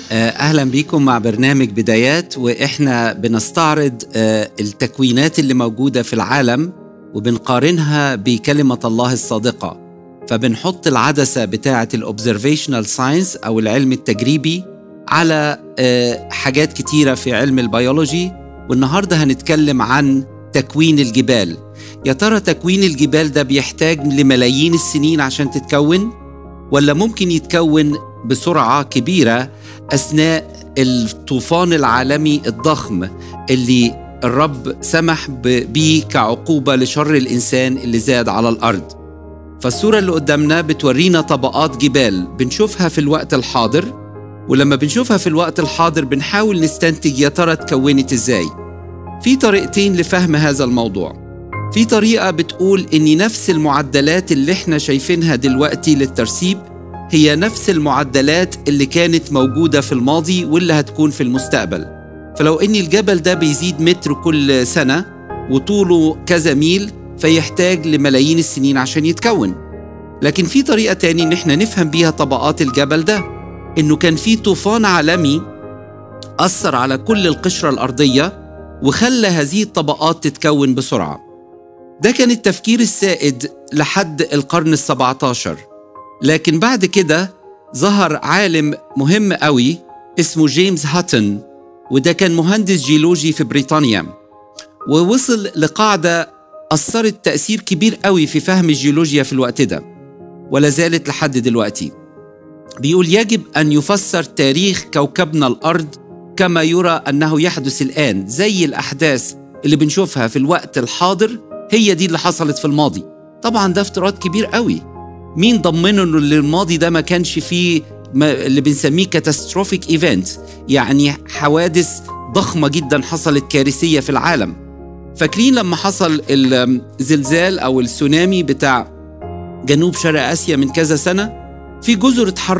اهلا بيكم مع برنامج بدايات واحنا بنستعرض التكوينات اللي موجوده في العالم وبنقارنها بكلمه الله الصادقه فبنحط العدسه بتاعه الاوبزرفيشنال ساينس او العلم التجريبي على حاجات كتيره في علم البيولوجي والنهارده هنتكلم عن تكوين الجبال يا ترى تكوين الجبال ده بيحتاج لملايين السنين عشان تتكون ولا ممكن يتكون بسرعه كبيره اثناء الطوفان العالمي الضخم اللي الرب سمح بيه كعقوبه لشر الانسان اللي زاد على الارض. فالصوره اللي قدامنا بتورينا طبقات جبال بنشوفها في الوقت الحاضر ولما بنشوفها في الوقت الحاضر بنحاول نستنتج يا ترى اتكونت ازاي. في طريقتين لفهم هذا الموضوع. في طريقه بتقول ان نفس المعدلات اللي احنا شايفينها دلوقتي للترسيب هي نفس المعدلات اللي كانت موجودة في الماضي واللي هتكون في المستقبل فلو ان الجبل ده بيزيد متر كل سنة وطوله كذا ميل فيحتاج لملايين السنين عشان يتكون لكن في طريقة تاني ان احنا نفهم بيها طبقات الجبل ده انه كان في طوفان عالمي أثر على كل القشرة الأرضية وخلى هذه الطبقات تتكون بسرعة ده كان التفكير السائد لحد القرن السبعة عشر لكن بعد كده ظهر عالم مهم قوي اسمه جيمس هاتن وده كان مهندس جيولوجي في بريطانيا ووصل لقاعدة أثرت تأثير كبير قوي في فهم الجيولوجيا في الوقت ده ولا زالت لحد دلوقتي بيقول يجب أن يفسر تاريخ كوكبنا الأرض كما يرى أنه يحدث الآن زي الأحداث اللي بنشوفها في الوقت الحاضر هي دي اللي حصلت في الماضي طبعا ده افتراض كبير قوي مين ضمنه انه الماضي ده ما كانش فيه ما اللي بنسميه كاتاستروفيك ايفنت يعني حوادث ضخمه جدا حصلت كارثيه في العالم فاكرين لما حصل الزلزال او السونامي بتاع جنوب شرق اسيا من كذا سنه في جزر اتحركت